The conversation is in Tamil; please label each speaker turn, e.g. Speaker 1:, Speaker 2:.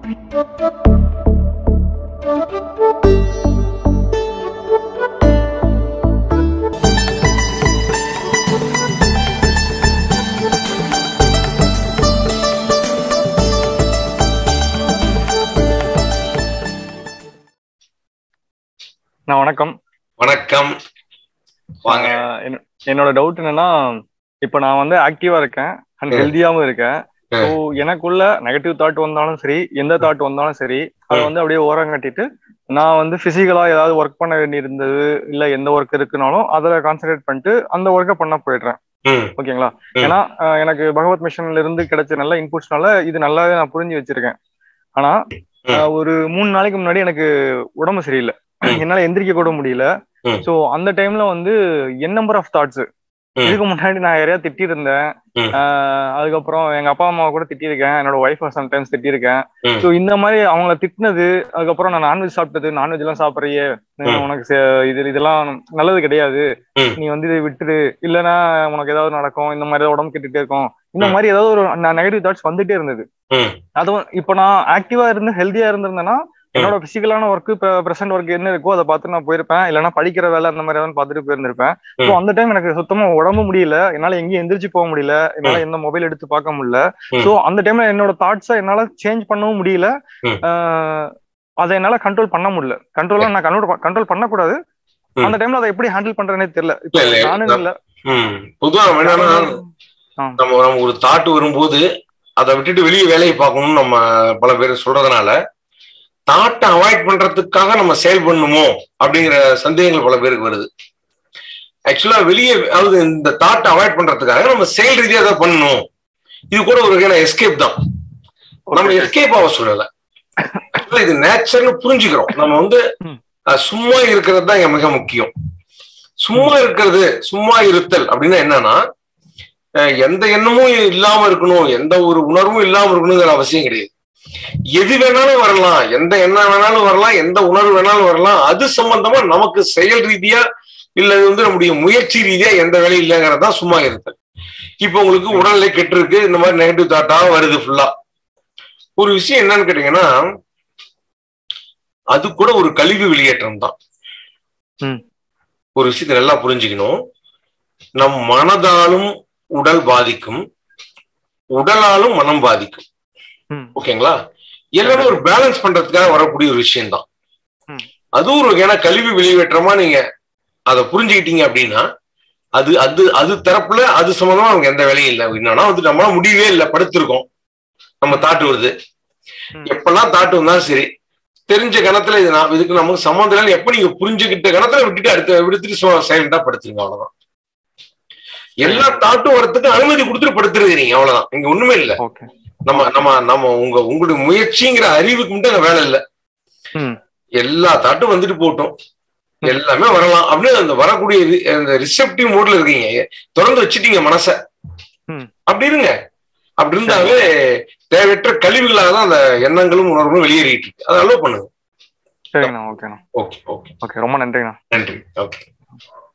Speaker 1: நான் வணக்கம்
Speaker 2: வணக்கம் வாங்க
Speaker 1: ஆஹ் என்ன- என்னோட டவுட் என்னன்னா இப்போ நான் வந்து ஆக்டிவா இருக்கேன் அண்ட்
Speaker 2: ம்.
Speaker 1: ஹெல்த்தியாவும் இருக்கேன்
Speaker 2: ம்.
Speaker 1: ஸோ எனக்குள்ள நெகட்டிவ் தாட் வந்தாலும் சரி எந்த தாட் வந்தாலும் சரி அதை
Speaker 2: ம்.
Speaker 1: வந்து அப்படியே ஓரம் கட்டிட்டு நான் வந்து பிசிக்கலா ஏதாவது ஒர்க் பண்ண வேண்டியிருந்தது இல்ல எந்த ஒர்க் இருக்குனாலும் அதுல கான்சென்ட்ரேட் பண்ணிட்டு அந்த ஒர்க்கை பண்ண போயிடுறேன்
Speaker 2: ம்
Speaker 1: ஓகேங்களா
Speaker 2: ம்.
Speaker 1: ஏன்னா ஆஹ் எனக்கு பகவத் மிஷன்ல இருந்து கிடைச்ச நல்ல இன்புட்ஸ்னால இது நல்லாவே நான் புரிஞ்சு வச்சிருக்கேன் ஆனா
Speaker 2: ம்.
Speaker 1: ஆஹ் ஒரு மூணு நாளைக்கு முன்னாடி எனக்கு உடம்பு சரியில்லை
Speaker 2: ம்.
Speaker 1: என்னால எந்திரிக்க கூட முடியல
Speaker 2: ம்.
Speaker 1: சோ அந்த டைம்ல வந்து என் நம்பர் ஆஃப் தாட்ஸ்
Speaker 2: ம்.
Speaker 1: இதுக்கு முன்னாடி நான் யாரையா திட்டிருந்தேன்
Speaker 2: ம்.
Speaker 1: ஆஹ் அதுக்கப்புறம் எங்க அப்பா அம்மாவை கூட திட்டிருக்கேன் என்னோட ஒய்ஃபை சம்டைம்ஸ் திட்டிருக்கேன்
Speaker 2: ம்.
Speaker 1: சோ இந்த மாதிரி அவங்கள திட்டினது அதுக்கப்புறம் நான் நான்வெஜ் சாப்பிட்டது நான்வெஜ் எல்லாம் சாப்பிட்றியே
Speaker 2: ம்.
Speaker 1: உனக்கு சே- இது இதெல்லாம் நல்லது கிடையாது
Speaker 2: ம்.
Speaker 1: நீ வந்து இதை விட்டுரு இல்லைன்னா உனக்கு ஏதாவது நடக்கும் இந்த மாதிரி உடம்பு கெட்டுட்டே இருக்கும் இந்த
Speaker 2: ம்.
Speaker 1: மாதிரி ஏதாவது ஒரு நெகட்டிவ் தாட்ஸ் வந்துட்டே இருந்தது
Speaker 2: ம்
Speaker 1: அதுவும் இப்போ நான் ஆக்டிவா இருந்து ஹெல்த்தியா இருந்திருந்தேன்னா என்னோட பிசிக்கலான ஒர்க் இப்போ ப்ரெசென்ட் ஒர்க் என்ன இருக்கோ அதை பார்த்து நான் போயிருப்பேன் இல்லைன்னா படிக்கிற வேலை அந்த மாதிரி ஏதாவது பார்த்துட்டு போயிருந்திருப்பேன் ஸோ
Speaker 2: ம்.
Speaker 1: அந்த டைம் எனக்கு சுத்தமா உடம்பு முடியல என்னால எங்கேயும் எந்திரிச்சு போக முடியல என்னால எந்த மொபைல் எடுத்து பார்க்க முடியல
Speaker 2: ம்.
Speaker 1: ஸோ அந்த டைம்ல என்னோட தாட்ஸை என்னால சேஞ்ச் பண்ணவும் முடியல
Speaker 2: ம்.
Speaker 1: ஆஹ் அதை என்னால கண்ட்ரோல் பண்ண முடியல கண்ட்ரோலா நான் கண்ட்ரோல் கண்ட்ரோல் பண்ணக்கூடாது
Speaker 2: ம்.
Speaker 1: அந்த டைம்ல அதை எப்படி ஹேண்டில் பண்றேனே தெரியல இப்போ
Speaker 2: இல்ல, இல்ல,
Speaker 1: நானும் இல்ல
Speaker 2: ம் பொதுவா நம்ம என்னன்னா நம்ம நம்ம ஒரு தாட் வரும்போது அதை விட்டுட்டு வெளியே வேலையை பார்க்கணும்னு நம்ம பல பேர் சொல்றதுனால தாட்டை அவாய்ட் பண்றதுக்காக நம்ம செயல் பண்ணணுமோ அப்படிங்கிற சந்தேகங்கள் பல பேருக்கு வருது ஆக்சுவலா வெளியே அதாவது இந்த தாட்டை அவாய்ட் பண்றதுக்காக நம்ம செயல் ரீதியா அதை பண்ணணும் இது கூட ஒரு வகையான எஸ்கேப் தான் நம்ம எஸ்கேப் ஆக சொல்லல ஆக்சுவலா இது நேச்சர்னு புரிஞ்சுக்கிறோம் நம்ம வந்து
Speaker 1: ம்.
Speaker 2: அஹ், சும்மா இருக்கிறது தான் இங்க மிக முக்கியம் சும்மா இருக்கிறது சும்மா இருத்தல் அப்படின்னா என்னன்னா அஹ், எந்த எண்ணமும் இல்லாம இருக்கணும் எந்த ஒரு உணர்வும் இல்லாம இருக்கணுங்கிற அவசியம் கிடையாது எது வேணாலும் வரலாம் எந்த எண்ணம் வேணாலும் வரலாம் எந்த உணர்வு வேணாலும் வரலாம் அது சம்பந்தமா நமக்கு செயல் ரீதியா இல்ல இது வந்து நம்முடைய முயற்சி ரீதியா எந்த வேலையும் இல்லைங்கிறது தான் சும்மா இருத்தல் இப்போ உங்களுக்கு உடல்நிலை கெட்டு இருக்கு இந்த மாதிரி நெகட்டிவ் தாட்டா வருது ஃபுல்லா ஒரு விஷயம் என்னன்னு கேட்டீங்கன்னா அது கூட ஒரு கழிவு வெளியேற்றம் தான்
Speaker 1: ம்.
Speaker 2: ஒரு விஷயத்தை நல்லா புரிஞ்சுக்கணும் நம் மனதாலும் உடல் பாதிக்கும் உடலாலும் மனம் பாதிக்கும்
Speaker 1: ம்.
Speaker 2: ஓகேங்களா எல்லாமே ஒரு பேலன்ஸ் பண்றதுக்காக வரக்கூடிய ஒரு விஷயம் தான்
Speaker 1: ம்.
Speaker 2: அதுவும் ஒரு வகையான கழிவு வெளியேற்றமா நீங்க அதை புரிஞ்சுக்கிட்டீங்க அப்படின்னா அது அது அது தரப்புல அது சம்பந்தமா நமக்கு எந்த வேலையும் இல்லை என்னன்னா வந்து நம்மளால முடியவே இல்லை படுத்திருக்கோம் நம்ம தாட்டு வருது
Speaker 1: ம்.
Speaker 2: எப்பெல்லாம் தாட்டு வந்தாலும் சரி தெரிஞ்ச கணத்துல இது நான் இதுக்கு நமக்கு சம்மந்தம் இல்லை எப்ப நீங்க புரிஞ்சுக்கிட்ட கணத்துல விட்டுட்டு அடுத்த விடுத்துட்டு சைலண்டா படுத்துருங்க அவ்வளவுதான் எல்லா தாட்டும் வரத்துக்கு அனுமதி கொடுத்துட்டு படுத்துருக்கீங்க அவ்வளவுதான் இங்க ஒண்ணுமே இல்ல
Speaker 1: ஓகே
Speaker 2: நம்ம நம்ம நம்ம உங்க உங்களுடைய முயற்சிங்கிற அறிவுக்கு மட்டும் அங்க வேலை இல்ல
Speaker 1: ம்.
Speaker 2: எல்லா தாட்டும் வந்துட்டு போட்டோம் எல்லாமே வரலாம் அப்படின்னு அந்த வரக்கூடிய ரி- அந்த ரிசெப்டிவ் மோட்ல இருக்கீங்க திறந்து வச்சுட்டீங்க மனச
Speaker 1: ம்.
Speaker 2: அப்படி இருங்க அப்படி இருந்தாலே தேவையற்ற கழிவுகளாக தான் அந்த எண்ணங்களும் உணர்வும் வெளியேறிட்டு இருக்கு அதை அலோவ் பண்ணுங்க
Speaker 1: சரிங்கண்ணா ஓகேண்ணா
Speaker 2: ஓகே ஓகே
Speaker 1: ஓகே ரொம்ப நன்றிண்ணா
Speaker 2: நன்றி ஓகே